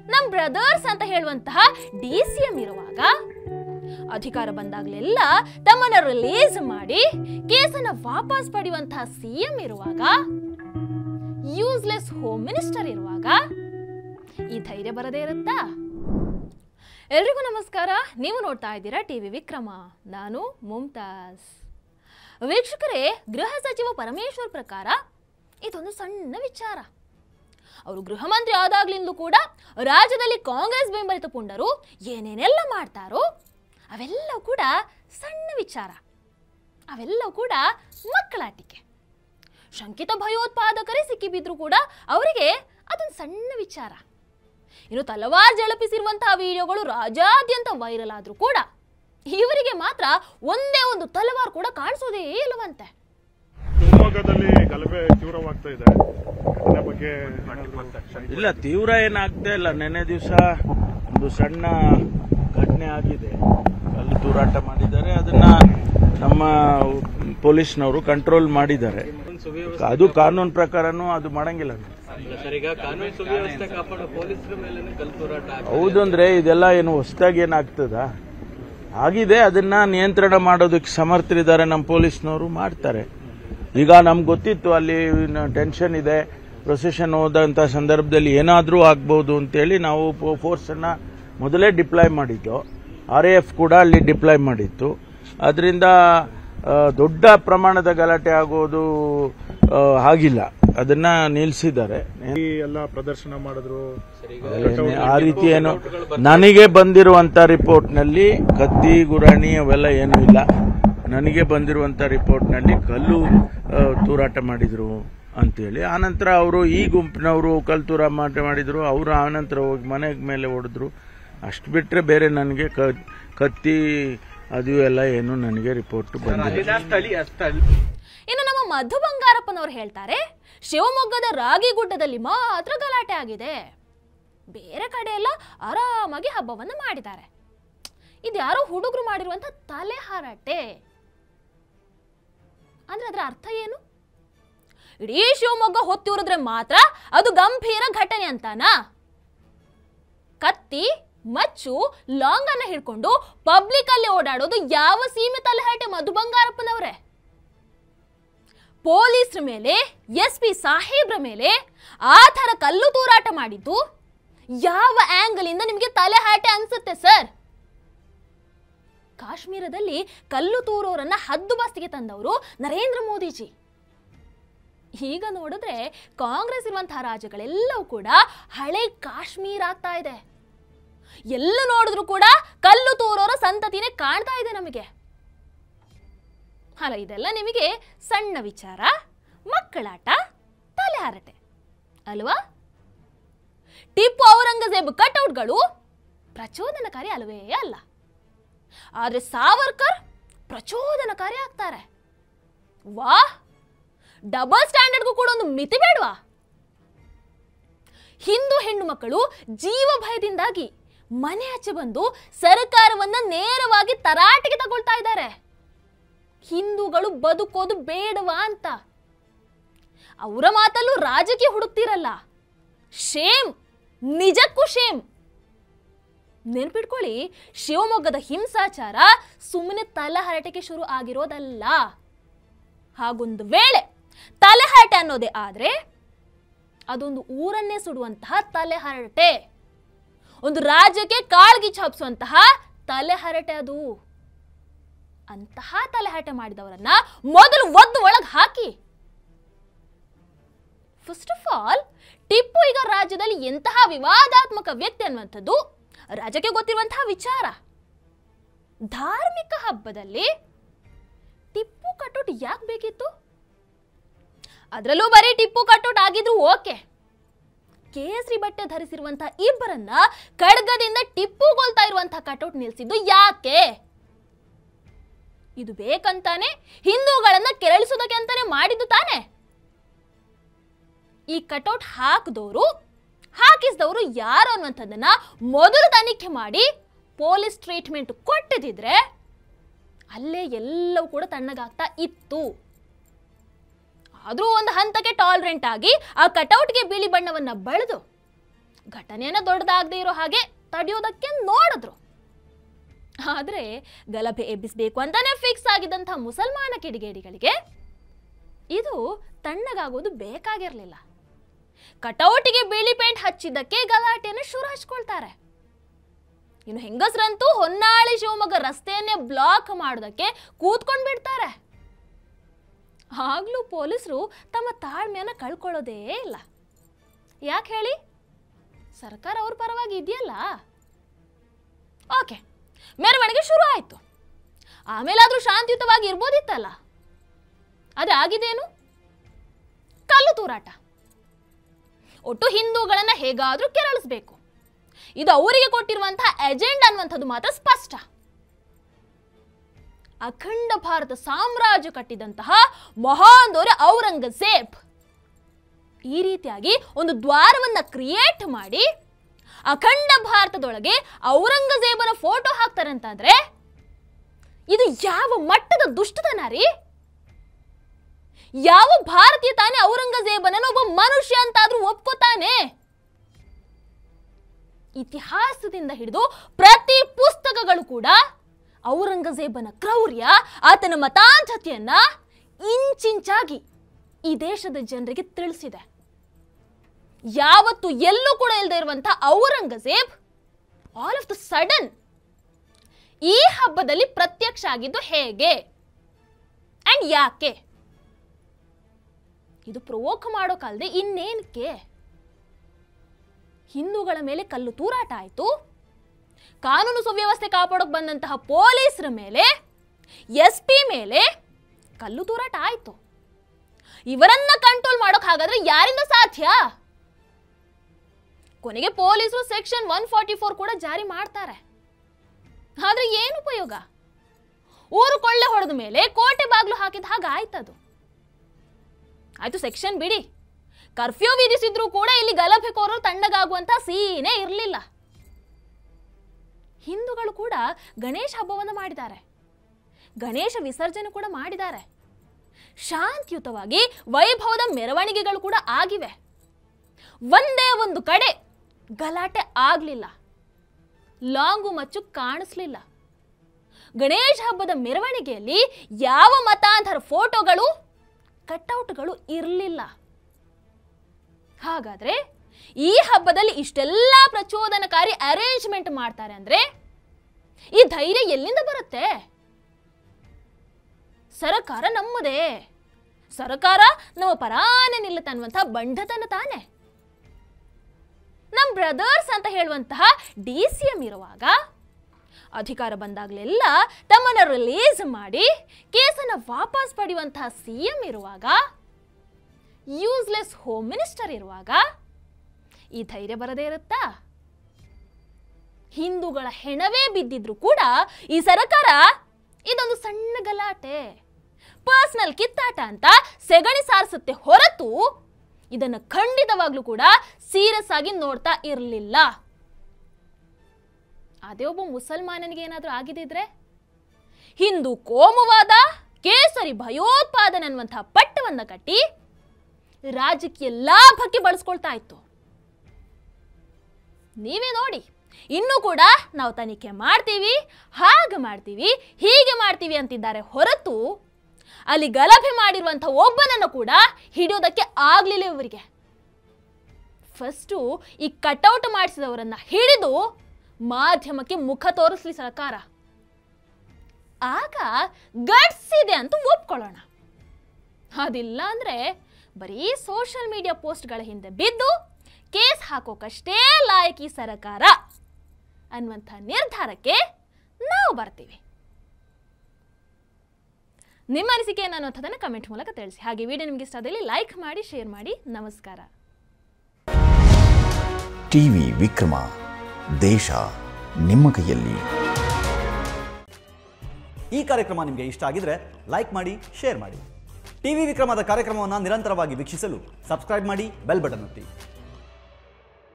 ನಮ್ ಬ್ರದರ್ಸ್ ಅಂತ ಹೇಳುವಂತಹ ಡಿ ಸಿ ಎಂ ಇರುವಾಗ ಅಧಿಕಾರ ಬಂದಾಗ್ಲೆಲ್ಲ ತಮ್ಮನ್ನ ರಿಲೀಸ್ ಮಾಡಿ ಕೇಸನ್ನ ವಾಪಸ್ ಪಡೆಯುವಂತಹ ಸಿಎಂ ಇರುವಾಗ ಯೂಸ್ಲೆಸ್ ಹೋಮ್ ಮಿನಿಸ್ಟರ್ ಇರುವಾಗ ಈ ಧೈರ್ಯ ಬರದೇ ಇರುತ್ತಾ ಎಲ್ರಿಗೂ ನಮಸ್ಕಾರ ನೀವು ನೋಡ್ತಾ ಇದ್ದೀರಾ ಟಿವಿ ವಿಕ್ರಮ ನಾನು ಮುಮ್ತಾಜ್ ವೀಕ್ಷಕರೇ ಗೃಹ ಸಚಿವ ಪರಮೇಶ್ವರ್ ಪ್ರಕಾರ ಇದೊಂದು ಸಣ್ಣ ವಿಚಾರ ಅವರು ಗೃಹ ಮಂತ್ರಿ ಆದಾಗ್ಲಿಂದಲೂ ಕೂಡ ರಾಜ್ಯದಲ್ಲಿ ಕಾಂಗ್ರೆಸ್ ಬೆಂಬಲಿತ ಪುಂಡರು ಏನೇನೆಲ್ಲ ಮಾಡ್ತಾರೋ ಅವೆಲ್ಲವೂ ಕೂಡ ಸಣ್ಣ ವಿಚಾರ ಅವೆಲ್ಲವೂ ಕೂಡ ಮಕ್ಕಳಾಟಿಕೆ ಶಂಕಿತ ಭಯೋತ್ಪಾದಕರೇ ಸಿಕ್ಕಿಬಿದ್ರು ಕೂಡ ಅವರಿಗೆ ಅದೊಂದು ಸಣ್ಣ ವಿಚಾರ ಇನ್ನು ತಲವಾರ್ ಜಳಪಿಸಿರುವಂತಹ ವಿಡಿಯೋಗಳು ರಾಜ್ಯಾದ್ಯಂತ ವೈರಲ್ ಆದ್ರೂ ಕೂಡ ಇವರಿಗೆ ಮಾತ್ರ ಒಂದೇ ಒಂದು ತಲವಾರ್ ಕೂಡ ಕಾಣಿಸೋದೇ ಇಲ್ಲವಂತೆ ಶಿವಮೊಗ್ಗದಲ್ಲಿ ಗಲಭೆ ತೀವ್ರವಾಗ್ತಾ ಇದೆ ಅದರ ಬಗ್ಗೆ ಏನಾದ್ರು ಇಲ್ಲ ತೀವ್ರ ಏನಾಗ್ತಾ ಇಲ್ಲ ನೆನ್ನೆ ದಿವಸ ಒಂದು ಸಣ್ಣ ಘಟನೆ ಆಗಿದೆ ಅಲ್ಲಿ ತೂರಾಟ ಮಾಡಿದ್ದಾರೆ ಅದನ್ನ ನಮ್ಮ ಪೊಲೀಸ್ನವರು ಕಂಟ್ರೋಲ್ ಮಾಡಿದ್ದಾರೆ ಅದು ಕಾನೂನು ಪ್ರಕಾರನೂ ಅದು ಮಾಡಂಗಿಲ್ಲ ಸರ್ ಈಗ ಕಾನೂನು ಸುವ್ಯವಸ್ಥೆ ಕಾಪಾಡೋ ಪೊಲೀಸರ ಮೇಲೆ ಕಲ್ಲು ತೂರಾಟ ಆಗಿದೆ. ಹೌದು ಅಂದ್ರೆ ಇದೆಲ್ಲ ಏನು ಹೊಸದಾಗಿ ಏನಾಗ್ತದ ಆಗಿದೆ ಅದನ್ನ ನಿಯಂತ್ರಣ ಮಾಡೋದಕ್ಕೆ ಸಮರ್ಥರಿದ್ದಾರೆ ನಮ್ಮ ಪೊಲೀಸ್ನವರು ಮಾಡ್ತಾರೆ ಈಗ ನಮ್ಗೆ ಗೊತ್ತಿತ್ತು ಅಲ್ಲಿ ಟೆನ್ಷನ್ ಇದೆ ಪ್ರೊಸೆಷನ್ ಹೋದಂತ ಸಂದರ್ಭದಲ್ಲಿ ಏನಾದರೂ ಆಗ್ಬಹುದು ಅಂತೇಳಿ ನಾವು ಫೋರ್ಸ್ ಅನ್ನ ಮೊದಲೇ ಡಿಪ್ಲಾಯ್ ಮಾಡಿದ್ದು ಆರ್ ಎಫ್ ಕೂಡ ಅಲ್ಲಿ ಡಿಪ್ಲಾಯ್ ಮಾಡಿತ್ತು ಅದರಿಂದ ದೊಡ್ಡ ಪ್ರಮಾಣದ ಗಲಾಟೆ ಆಗೋದು ಆ, ಆಗಿಲ್ಲ ಅದನ್ನ ನಿಲ್ಲಿಸಿದ್ದಾರೆ ಈ ಎಲ್ಲ ಪ್ರದರ್ಶನ ಮಾಡಿದ್ರು ಏನೇ- ಆ ರೀತಿ ಏನು ನನಗೆ ಬಂದಿರುವಂತ ರಿಪೋರ್ಟ್ ನಲ್ಲಿ ಕತ್ತಿ ಗುರಾಣಿ ಅವೆಲ್ಲ ಏನೂ ಇಲ್ಲ ನನಗೆ ಬಂದಿರುವಂತ ರಿಪೋರ್ಟ್ ನಲ್ಲಿ ಕಲ್ಲು ಆ, ತೂರಾಟ ಮಾಡಿದ್ರು ಅಂತೇಳಿ ಆನಂತರ ಅವರು ಈ ಗುಂಪಿನವರು ಕಲ್ಲು ತೂರಾಟ ಮಾಡಿದ್ರು ಅವರು ಆನಂತರ ಹೋಗಿ ಮನೆ ಮೇಲೆ ಹೊಡೆದ್ರು ಅಷ್ಟು ಬಿಟ್ರೆ ಬೇರೆ ನನಗೆ ಕ- ಕತ್ತಿ ಅದು ಎಲ್ಲ ಏನು ನನಗೆ ರಿಪೋರ್ಟ್ ಬಂದಿಲ್ಲ ಇನ್ನು ನಮ್ಮ ಮಧು ಬಂಗಾರಪ್ಪನವರು ಹೇಳ್ತಾರೆ ಶಿವಮೊಗ್ಗದ ರಾಗಿಗುಡ್ಡದಲ್ಲಿ ಮಾತ್ರ ಗಲಾಟೆ ಆಗಿದೆ ಬೇರೆ ಕಡೆ ಎಲ್ಲ ಆರಾಮಾಗಿ ಹಬ್ಬವನ್ನು ಮಾಡಿದ್ದಾರೆ ಇದು ಯಾರೋ ಹುಡುಗರು ಮಾಡಿರುವಂತ ತಲೆ ಹಾರಾಟೆ ಅಂದ್ರೆ ಅದರ ಅರ್ಥ ಏನು ಇಡೀ ಶಿವಮೊಗ್ಗ ಹೊತ್ತಿರಿದ್ರೆ ಮಾತ್ರ ಅದು ಗಂಭೀರ ಘಟನೆ ಅಂತಾನಾ ಕತ್ತಿ ಮಚ್ಚು ಲಾಂಗ್ ಅನ್ನ ಹಿಡ್ಕೊಂಡು ಪಬ್ಲಿಕ್ ಅಲ್ಲಿ ಓಡಾಡೋದು ಯಾವ ಸೀಮೆ ತಲೆಹರಟೆ ಮಧು ಬಂಗಾರಪ್ಪನವ್ರೆ ಪೊಲೀಸ್ರ ಮೇಲೆ ಎಸ್ ಪಿ ಸಾಹೇಬ್ರ ಮೇಲೆ ಆ ಥರ ಕಲ್ಲು ತೂರಾಟ ಮಾಡಿದ್ದು ಯಾವ ಆಂಗಲ್ ಇಂದ ನಿಮಗೆ ತಲೆ ಹಾಟೆ ಅನ್ಸುತ್ತೆ ಸರ್ ಕಾಶ್ಮೀರದಲ್ಲಿ ಕಲ್ಲು ತೂರೋರನ್ನ ಹದ್ದು ಬಸ್ತಿಗೆ ತಂದವರು ನರೇಂದ್ರ ಮೋದಿಜಿ ಈಗ ನೋಡಿದ್ರೆ ಕಾಂಗ್ರೆಸ್ ಇರುವಂತಹ ರಾಜ್ಯಗಳೆಲ್ಲವೂ ಕೂಡ ಹಳೆ ಕಾಶ್ಮೀರ ಆಗ್ತಾ ಇದೆ ಎಲ್ಲ ನೋಡಿದ್ರು ಕೂಡ ಕಲ್ಲು ತೂರೋರ ಸಂತತಿನೇ ಕಾಣ್ತಾ ಇದೆ ನಮಗೆ ಅಲ್ಲ ಇದೆಲ್ಲ ನಿಮಗೆ ಸಣ್ಣ ವಿಚಾರ ಮಕ್ಕಳಾಟ ತಲೆ ಹರಟೆ ಅಲ್ವಾ ಟಿಪ್ಪು ಔರಂಗಜೇಬ್ ಕಟೌಟ್ಗಳು ಪ್ರಚೋದನಕಾರಿ ಅಲ್ವೇ ಅಲ್ಲ ಆದ್ರೆ ಸಾವರ್ಕರ್ ಪ್ರಚೋದನಕಾರಿ ಆಗ್ತಾರೆ ವಾ ಡಬಲ್ ಸ್ಟ್ಯಾಂಡರ್ಡ್ಗೂ ಕೂಡ ಒಂದು ಮಿತಿ ಬೇಡವಾ ಹಿಂದೂ ಹೆಣ್ಣು ಮಕ್ಕಳು ಜೀವ ಭಯದಿಂದಾಗಿ ಮನೆ ಆಚೆ ಬಂದು ಸರ್ಕಾರವನ್ನ ನೇರವಾಗಿ ತರಾಟೆಗೆ ತಗೊಳ್ತಾ ಇದ್ದಾರೆ ಹಿಂದೂಗಳು ಬದುಕೋದು ಬೇಡವಾ ಅಂತ ಅವರ ಮಾತಲ್ಲೂ ರಾಜಕೀಯ ಹುಡುಕ್ತಿರಲ್ಲ ಶೇಮ್ ನಿಜಕ್ಕೂ ಶೇಮ್ ನೆನ್ಪಿಟ್ಕೊಳ್ಳಿ ಶಿವಮೊಗ್ಗದ ಹಿಂಸಾಚಾರ ಸುಮ್ಮನೆ ತಲೆಹರಟೆಗೆ ಶುರು ಆಗಿರೋದಲ್ಲ ಹಾಗೊಂದು ವೇಳೆ ತಲೆಹರಟೆ ಅನ್ನೋದೇ ಆದ್ರೆ ಅದೊಂದು ಊರನ್ನೇ ಸುಡುವಂತಹ ತಲೆಹರಟೆ ಒಂದು ರಾಜ್ಯಕ್ಕೆ ಕಾಳ್ಗಿಚ್ಚು ಹಬ್ಸುವಂತಹ ತಲೆಹರಟೆ ಅದು ಅಂತಹ ತಲೆಹರಟೆ ಮಾಡಿದವರನ್ನ ಮೊದಲು ಒದ್ದು ಒಳಗೆ ಹಾಕಿ ಫಸ್ಟ್ ಆಫ್ ಆಲ್ ಟಿಪ್ಪು ಈಗ ರಾಜ್ಯದಲ್ಲಿ ಎಂತಹ ವಿವಾದಾತ್ಮಕ ವ್ಯಕ್ತಿ ಅನ್ನುವಂಥದ್ದು ರಾಜ್ಯಕ್ಕೆ ಗೊತ್ತಿರುವಂತಹ ವಿಚಾರ ಧಾರ್ಮಿಕ ಹಬ್ಬದಲ್ಲಿ ಟಿಪ್ಪು ಕಟೌಟ್ ಯಾಕೆ ಬೇಕಿತ್ತು ಅದರಲ್ಲೂ ಬರೀ ಟಿಪ್ಪು ಕಟೌಟ್ ಆಗಿದ್ರು ಓಕೆ ಕೇಸರಿ ಬಟ್ಟೆ ಧರಿಸಿರುವಂತಹ ಇಬ್ಬರನ್ನ ಖಡ್ಗದಿಂದ ಟಿಪ್ಪು ಕೊಲ್ತಾ ಇರುವಂತಹ ಕಟೌಟ್ ನಿಲ್ಸಿದ್ದು ಯಾಕೆ ಇದು ಬೇಕಂತಾನೆ ಹಿಂದೂಗಳನ್ನ ಕೆರಳಿಸೋದಕ್ಕೆ ಅಂತಾನೆ ಮಾಡಿದ್ದು ತಾನೆ ಈ ಕಟೌಟ್ ಹಾಕಿದವರು ಹಾಕಿಸಿದವರು ಯಾರು ಅನ್ನುವಂಥದ್ದನ್ನ ಮೊದಲು ತನಿಖೆ ಮಾಡಿ ಪೊಲೀಸ್ ಟ್ರೀಟ್ಮೆಂಟ್ ಕೊಟ್ಟಿದ್ರೆ ಅಲ್ಲೇ ಎಲ್ಲವೂ ಕೂಡ ತಣ್ಣಗಾಗ್ತಾ ಇತ್ತು ಆದರೂ ಒಂದು ಹಂತಕ್ಕೆ ಟಾಲರೆಂಟ್ ಆಗಿ ಆ ಕಟೌಟ್ಗೆ ಬಿಳಿ ಬಣ್ಣವನ್ನ ಬಳಿದು ಘಟನೆಯನ್ನ ದೊಡ್ಡದಾಗದೇ ಇರೋ ಹಾಗೆ ತಡೆಯೋದಕ್ಕೆ ನೋಡಿದ್ರು ಆದರೆ ಗಲಭೆ ಎಬ್ಬಿಸಬೇಕು ಅಂತಾನೆ ಫಿಕ್ಸ್ ಆಗಿದ್ದಂಥ ಮುಸಲ್ಮಾನ ಕಿಡಿಗೇಡಿಗಳಿಗೆ ಇದು ತಣ್ಣಗಾಗೋದು ಬೇಕಾಗಿರಲಿಲ್ಲ ಕಟೌಟಿಗೆ ಬಿಳಿ ಪೇಂಟ್ ಹಚ್ಚಿದ್ದಕ್ಕೆ ಗಲಾಟೆಯನ್ನು ಶುರು ಹಚ್ಕೊಳ್ತಾರೆ ಇನ್ನು ಹೆಂಗಸರಂತೂ ಹೊನ್ನಾಳಿ ಶಿವಮೊಗ್ಗ ರಸ್ತೆಯನ್ನೇ ಬ್ಲಾಕ್ ಮಾಡೋದಕ್ಕೆ ಕೂತ್ಕೊಂಡು ಬಿಡ್ತಾರೆ ಆಗ್ಲೂ ಪೊಲೀಸರು ತಮ್ಮ ತಾಳ್ಮೆಯನ್ನು ಕಳ್ಕೊಳ್ಳೋದೇ ಇಲ್ಲ ಯಾಕೆ ಹೇಳಿ ಸರ್ಕಾರ ಅವ್ರ ಪರವಾಗಿ ಇದೆಯಲ್ಲ ಓಕೆ ಮೆರವಣಿಗೆ ಶುರು ಆಯಿತು ಆಮೇಲಾದ್ರೂ ಶಾಂತಿಯುತವಾಗಿ ಇರ್ಬೋದಿತ್ತಲ್ಲ ಆದರೆ ಆಗಿದೇನು ಕಲ್ಲು ತೂರಾಟ ಒಟ್ಟು ಹಿಂದೂಗಳನ್ನ ಹೇಗಾದ್ರೂ ಕೆರಳಿಸ್ಬೇಕು ಇದು ಅವರಿಗೆ ಕೊಟ್ಟಿರುವಂತಹ ಎಜೆಂಡ್ ಅನ್ನುವಂಥದ್ದು ಮಾತ್ರ ಸ್ಪಷ್ಟ ಅಖಂಡ ಭಾರತ ಸಾಮ್ರಾಜ್ಯ ಕಟ್ಟಿದಂತಹ ಮಹಾನ್ ದೊರೆ ಔರಂಗಜೇಬ್ ಈ ರೀತಿಯಾಗಿ ಒಂದು ದ್ವಾರವನ್ನ ಕ್ರಿಯೇಟ್ ಮಾಡಿ ಅಖಂಡ ಭಾರತದೊಳಗೆ ಔರಂಗಜೇಬನ ಫೋಟೋ ಹಾಕ್ತಾರೆ ಅಂತಾದ್ರೆ ಇದು ಯಾವ ಮಟ್ಟದ ದುಷ್ಟತನ ರೀ ಯಾವ ಭಾರತೀಯ ತಾನೇ ಔರಂಗಜೇಬನನ್ನು ಒಬ್ಬ ಮನುಷ್ಯ ಅಂತಾದ್ರೂ ಒಪ್ಕೋತಾನೆ ಇತಿಹಾಸದಿಂದ ಹಿಡಿದು ಪ್ರತಿ ಪುಸ್ತಕಗಳು ಕೂಡ ಔರಂಗಜೇಬನ ಕ್ರೌರ್ಯ ಆತನ ಮತಾಂಧತೆಯನ್ನ ಇಂಚಿಂಚಾಗಿ ಈ ದೇಶದ ಜನರಿಗೆ ತಿಳಿಸಿದೆ ಯಾವತ್ತು ಎಲ್ಲೂ ಕೂಡ ಇಲ್ಲದೆ ಇರುವಂತಹ Aurangzeb all of the sudden ಈ ಹಬ್ಬದಲ್ಲಿ ಪ್ರತ್ಯಕ್ಷ ಆಗಿದ್ದು ಹೇಗೆ ಅಂಡ್ ಯಾಕೆ ಇದು ಪ್ರವೋಕ್ ಮಾಡೋಕಲ್ದೆ ಇನ್ನೇನಕ್ಕೆ ಹಿಂದೂಗಳ ಮೇಲೆ ಕಲ್ಲು ತೂರಾಟ ಆಯಿತು ಕಾನೂನು ಸುವ್ಯವಸ್ಥೆ ಕಾಪಾಡೋಕೆ ಬಂದಂತಹ ಪೊಲೀಸರ ಮೇಲೆ ಎಸ್ ಪಿ ಮೇಲೆ ಕಲ್ಲು ತೂರಾಟ ಆಯಿತು ಇವರನ್ನ ಕಂಟ್ರೋಲ್ ಮಾಡೋಕ್ ಹಾಗಾದ್ರೆ ಯಾರಿಂದ ಸಾಧ್ಯ ಕೊನೆಗೆ ಪೊಲೀಸರು ಸೆಕ್ಷನ್ ಒನ್ ಫಾರ್ಟಿ ಫೋರ್ ಕೂಡ ಜಾರಿ ಮಾಡ್ತಾರೆ ಆದ್ರೆ ಏನು ಉಪಯೋಗ ಊರು ಕೊಳ್ಳೆ ಹೊಡೆದ ಮೇಲೆ ಕೋಟೆ ಬಾಗ್ಲು ಹಾಕಿದ ಹಾಗೆ ಆಯ್ತದು ಆಯ್ತು ಸೆಕ್ಷನ್ ಬಿಡಿ ಕರ್ಫ್ಯೂ ವಿಧಿಸಿದ್ರು ಕೂಡ ಇಲ್ಲಿ ಗಲಭೆಕೋರರು ತಣ್ಣಗಾಗುವಂತ ಸೀನೇ ಇರಲಿಲ್ಲ ಹಿಂದೂಗಳು ಕೂಡ ಗಣೇಶ ಹಬ್ಬವನ್ನು ಮಾಡಿದ್ದಾರೆ ಗಣೇಶ ವಿಸರ್ಜನೆ ಕೂಡ ಮಾಡಿದ್ದಾರೆ ಶಾಂತಿಯುತವಾಗಿ ವೈಭವದ ಮೆರವಣಿಗೆಗಳು ಕೂಡ ಆಗಿವೆ ಒಂದೇ ಒಂದು ಕಡೆ ಗಲಾಟೆ ಆಗಲಿಲ್ಲ ಲಾಂಗು ಮಚ್ಚು ಕಾಣಿಸ್ಲಿಲ್ಲ ಗಣೇಶ ಹಬ್ಬದ ಮೆರವಣಿಗೆಯಲ್ಲಿ ಯಾವ ಮತಾಂತರ ಫೋಟೋಗಳು ಕಟ್ಔಟ್ಗಳು ಇರಲಿಲ್ಲ ಹಾಗಾದ್ರೆ ಈ ಹಬ್ಬದಲ್ಲಿ ಇಷ್ಟೆಲ್ಲ ಪ್ರಚೋದನಕಾರಿ ಅರೇಂಜ್ಮೆಂಟ್ ಮಾಡ್ತಾರೆ ಅಂದ್ರೆ ಈ ಧೈರ್ಯ ಎಲ್ಲಿಂದ ಬರುತ್ತೆ ಸರಕಾರ ನಮ್ಮದೇ ಸರಕಾರ ನಮ್ಮ ಪರಾನೆ ನಿಲ್ಲುತ್ತೆ ಅನ್ನುವಂಥ ಬಂಡತನ ತಾನೆ ನಮ್ಮ ಬ್ರದರ್ಸ್ ಅಂತ ಹೇಳುವಂತಹ ಡಿ ಸಿ ಎಂ ಇರುವಾಗ ಅಧಿಕಾರ ಬಂದಾಗಲೆಲ್ಲ ತಮ್ಮನ್ನ ರಿಲೀಸ್ ಮಾಡಿ ಕೇಸನ್ನು ವಾಪಸ್ ಪಡೆಯುವಂತಹ ಸಿ ಎಂ ಇರುವಾಗ ಯೂಸ್ಲೆಸ್ ಹೋಮ್ ಮಿನಿಸ್ಟರ್ ಇರುವಾಗ ಈ ಧೈರ್ಯ ಬರದೇ ಇರುತ್ತಾ ಹಿಂದೂಗಳ ಹೆಣವೇ ಬಿದ್ದಿದ್ರು ಕೂಡ ಈ ಸರ್ಕಾರ ಇದೊಂದು ಸಣ್ಣ ಗಲಾಟೆ ಪರ್ಸನಲ್ ಕಿತ್ತಾಟ ಅಂತ ಸೆಗಣಿ ಸಾರಿಸುತ್ತೆ ಹೊರತು ಇದನ್ನು ಖಂಡಿತವಾಗ್ಲೂ ಕೂಡ ಸೀರಿಯಸ್ ಆಗಿ ನೋಡ್ತಾ ಇರಲಿಲ್ಲ ಅದೇ ಒಬ್ಬ ಮುಸಲ್ಮಾನನಿಗೆ ಏನಾದರೂ ಆಗಿದ್ದಿದ್ರೆ ಹಿಂದೂ ಕೋಮುವಾದ ಕೇಸರಿ ಭಯೋತ್ಪಾದನೆ ಅನ್ನುವಂತಹ ಪಟ್ಟವನ್ನ ಕಟ್ಟಿ ರಾಜಕೀಯ ಲಾಭಕ್ಕೆ ಬಳಸ್ಕೊಳ್ತಾ ಇತ್ತು ನೀವೇ ನೋಡಿ ಇನ್ನೂ ಕೂಡ ನಾವು ತನಿಖೆ ಮಾಡ್ತೀವಿ ಹಾಗೆ ಮಾಡ್ತೀವಿ ಹೀಗೆ ಮಾಡ್ತೀವಿ ಅಂತಿದ್ದಾರೆ ಹೊರತು ಅಲ್ಲಿ ಗಲಭೆ ಮಾಡಿರುವಂಥ ಒಬ್ಬನನ್ನು ಕೂಡ ಹಿಡಿಯೋದಕ್ಕೆ ಆಗ್ಲಿಲ್ಲ ಇವರಿಗೆ ಫಸ್ಟು ಈ ಕಟೌಟ್ ಮಾಡಿಸಿದವರನ್ನ ಹಿಡಿದು ಮಾಧ್ಯಮಕ್ಕೆ ಮುಖ ತೋರಿಸ್ಲಿ ಸರ್ಕಾರ ಆಗ ಗಟ್ಸ್ ಇದೆ ಅಂತ ಒಪ್ಕೊಳ್ಳೋಣ ಅದಿಲ್ಲ ಅಂದ್ರೆ ಬರೀ ಸೋಷಿಯಲ್ ಮೀಡಿಯಾ ಪೋಸ್ಟ್ಗಳ ಹಿಂದೆ ಬಿದ್ದು ಕೇಸ್ ಹಾಕೋಕಷ್ಟೇ ಲಾಯಕಿ ಸರ್ಕಾರ ಅನ್ನುವಂಥ ನಿರ್ಧಾರಕ್ಕೆ ನಾವು ಬರ್ತೀವಿ ನಿಮ್ಮ ಅನಿಸಿಕೆ ಏನು ಅನ್ನೋಂಥದ್ದನ್ನು ಕಮೆಂಟ್ ಮೂಲಕ ತಿಳಿಸಿ ಹಾಗೆ ವಿಡಿಯೋ ನಿಮಗೆ ಇಷ್ಟ ಆದಲ್ಲಿ ಲೈಕ್ ಮಾಡಿ ಶೇರ್ ಮಾಡಿ ನಮಸ್ಕಾರ ಟಿವಿ ವಿಕ್ರಮ ದೇಶ ನಿಮ್ಮ ಕೈಯಲ್ಲಿ ಈ ಕಾರ್ಯಕ್ರಮ ನಿಮಗೆ ಇಷ್ಟ ಆಗಿದ್ರೆ ಲೈಕ್ ಮಾಡಿ ಶೇರ್ ಮಾಡಿ ಟಿವಿ ವಿಕ್ರಮದ ಕಾರ್ಯಕ್ರಮವನ್ನು ನಿರಂತರವಾಗಿ ವೀಕ್ಷಿಸಲು ಸಬ್ಸ್ಕ್ರೈಬ್ ಮಾಡಿ ಬೆಲ್ ಬಟನ್ ಒತ್ತಿ